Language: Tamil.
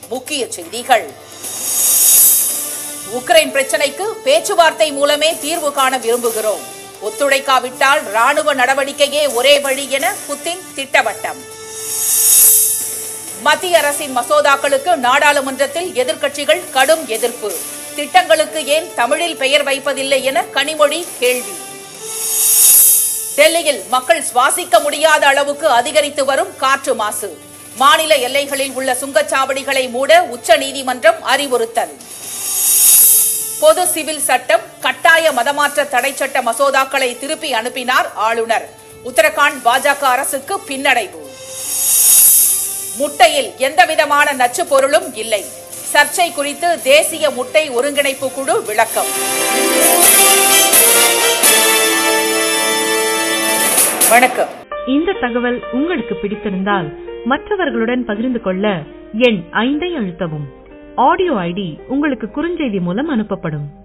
முக்கிய செய்திகள் உக்ரைன் பிரச்சினைக்கு பேச்சுவார்த்தை மூலமே தீர்வு காண விரும்புகிறோம் ஒத்துழைக்காவிட்டால் ராணுவ நடவடிக்கையே ஒரே வழி என புத்தின் திட்டவட்டம் மத்திய அரசின் மசோதாக்களுக்கு நாடாளுமன்றத்தில் எதிர்க்கட்சிகள் கடும் எதிர்ப்பு திட்டங்களுக்கு ஏன் தமிழில் பெயர் வைப்பதில்லை என கனிமொழி கேள்வி டெல்லியில் மக்கள் சுவாசிக்க முடியாத அளவுக்கு அதிகரித்து வரும் காற்று மாசு மாநில எல்லைகளில் உள்ள சுங்கச்சாவடிகளை மூட உச்சநீதிமன்றம் அறிவுறுத்தல் பொது சிவில் சட்டம் கட்டாய மதமாற்ற தடை சட்ட மசோதாக்களை திருப்பி அனுப்பினார் ஆளுநர் உத்தரகாண்ட் பாஜக அரசுக்கு பின்னடைவு முட்டையில் எந்தவிதமான நச்சுப் பொருளும் இல்லை சர்ச்சை குறித்து தேசிய முட்டை ஒருங்கிணைப்பு குழு விளக்கம் வணக்கம் இந்த தகவல் உங்களுக்கு பிடித்திருந்தால் மற்றவர்களுடன் பகிர்ந்து கொள்ள எண் ஐந்தை அழுத்தவும் ஆடியோ ஐடி உங்களுக்கு குறுஞ்செய்தி மூலம் அனுப்பப்படும்